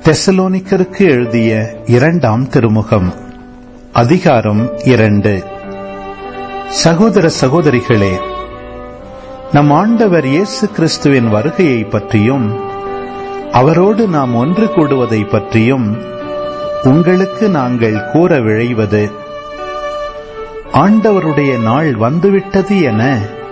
தெசலோனிக்கருக்கு எழுதிய இரண்டாம் திருமுகம் அதிகாரம் இரண்டு சகோதர சகோதரிகளே நம் ஆண்டவர் இயேசு கிறிஸ்துவின் வருகையை பற்றியும் அவரோடு நாம் ஒன்று கூடுவதை பற்றியும் உங்களுக்கு நாங்கள் கூற விழைவது ஆண்டவருடைய நாள் வந்துவிட்டது என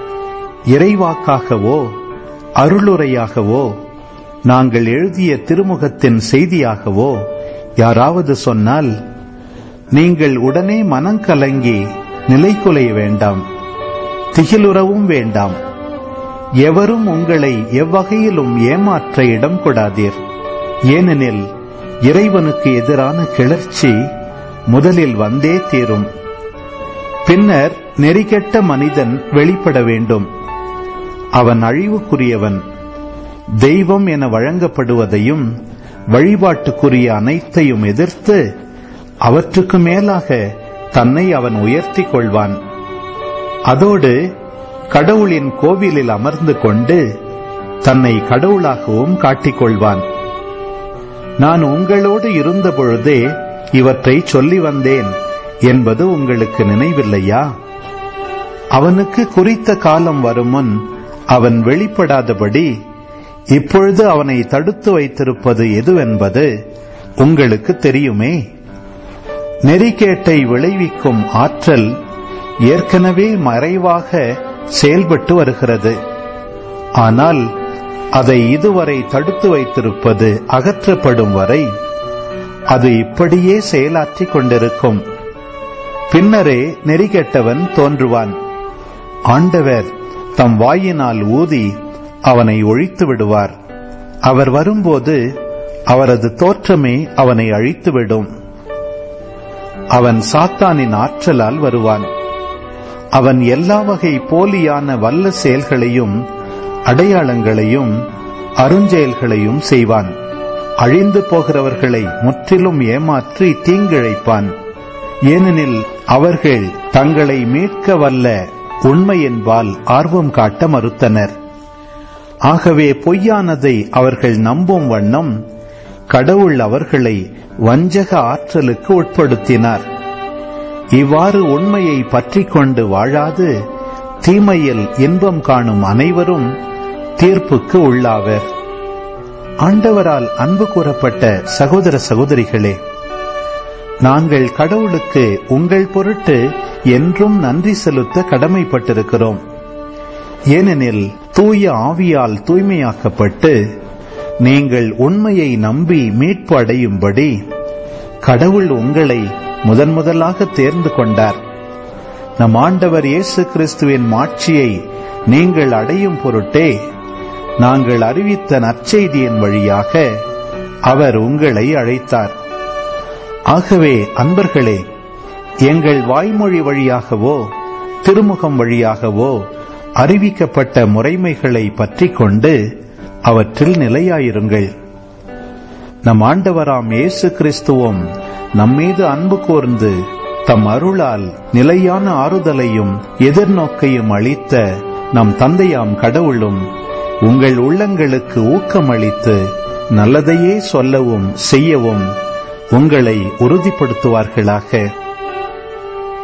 இறைவாக்காகவோ அருளுரையாகவோ நாங்கள் எழுதிய திருமுகத்தின் செய்தியாகவோ யாராவது சொன்னால் நீங்கள் உடனே மனங்கலங்கி நிலைகுலைய வேண்டாம் திகிலுறவும் வேண்டாம் எவரும் உங்களை எவ்வகையிலும் ஏமாற்ற இடம் கொடாதீர் ஏனெனில் இறைவனுக்கு எதிரான கிளர்ச்சி முதலில் வந்தே தீரும் பின்னர் நெறிகெட்ட மனிதன் வெளிப்பட வேண்டும் அவன் அழிவுக்குரியவன் தெய்வம் என வழங்கப்படுவதையும் வழிபாட்டுக்குரிய அனைத்தையும் எதிர்த்து அவற்றுக்கு மேலாக தன்னை அவன் உயர்த்தி கொள்வான் அதோடு கடவுளின் கோவிலில் அமர்ந்து கொண்டு தன்னை கடவுளாகவும் காட்டிக்கொள்வான் நான் உங்களோடு இருந்தபொழுதே இவற்றை சொல்லி வந்தேன் என்பது உங்களுக்கு நினைவில்லையா அவனுக்கு குறித்த காலம் வரும் முன் அவன் வெளிப்படாதபடி இப்பொழுது அவனை தடுத்து வைத்திருப்பது எதுவென்பது உங்களுக்கு தெரியுமே நெறிகேட்டை விளைவிக்கும் ஆற்றல் ஏற்கனவே மறைவாக செயல்பட்டு வருகிறது ஆனால் அதை இதுவரை தடுத்து வைத்திருப்பது அகற்றப்படும் வரை அது இப்படியே செயலாற்றிக் கொண்டிருக்கும் பின்னரே நெறிகெட்டவன் தோன்றுவான் ஆண்டவர் தம் வாயினால் ஊதி அவனை ஒழித்து விடுவார் அவர் வரும்போது அவரது தோற்றமே அவனை அழித்துவிடும் அவன் சாத்தானின் ஆற்றலால் வருவான் அவன் எல்லா வகை போலியான வல்ல செயல்களையும் அடையாளங்களையும் அருஞ்செயல்களையும் செய்வான் அழிந்து போகிறவர்களை முற்றிலும் ஏமாற்றி தீங்கிழைப்பான் ஏனெனில் அவர்கள் தங்களை மீட்க வல்ல உண்மையின்பால் ஆர்வம் காட்ட மறுத்தனர் ஆகவே பொய்யானதை அவர்கள் நம்பும் வண்ணம் கடவுள் அவர்களை வஞ்சக ஆற்றலுக்கு உட்படுத்தினார் இவ்வாறு உண்மையை பற்றி கொண்டு வாழாது தீமையில் இன்பம் காணும் அனைவரும் தீர்ப்புக்கு உள்ளாவர் ஆண்டவரால் அன்பு கூறப்பட்ட சகோதர சகோதரிகளே நாங்கள் கடவுளுக்கு உங்கள் பொருட்டு என்றும் நன்றி செலுத்த கடமைப்பட்டிருக்கிறோம் ஏனெனில் தூய ஆவியால் தூய்மையாக்கப்பட்டு நீங்கள் உண்மையை நம்பி மீட்பு அடையும்படி கடவுள் உங்களை முதன் முதலாக தேர்ந்து கொண்டார் நம் ஆண்டவர் இயேசு கிறிஸ்துவின் மாட்சியை நீங்கள் அடையும் பொருட்டே நாங்கள் அறிவித்த நற்செய்தியின் வழியாக அவர் உங்களை அழைத்தார் ஆகவே அன்பர்களே எங்கள் வாய்மொழி வழியாகவோ திருமுகம் வழியாகவோ அறிவிக்கப்பட்ட முறைமைகளை பற்றி கொண்டு அவற்றில் நிலையாயிருங்கள் நம் ஆண்டவராம் இயேசு கிறிஸ்துவும் நம்மீது அன்பு கூர்ந்து தம் அருளால் நிலையான ஆறுதலையும் எதிர்நோக்கையும் அளித்த நம் தந்தையாம் கடவுளும் உங்கள் உள்ளங்களுக்கு ஊக்கமளித்து நல்லதையே சொல்லவும் செய்யவும் உங்களை உறுதிப்படுத்துவார்களாக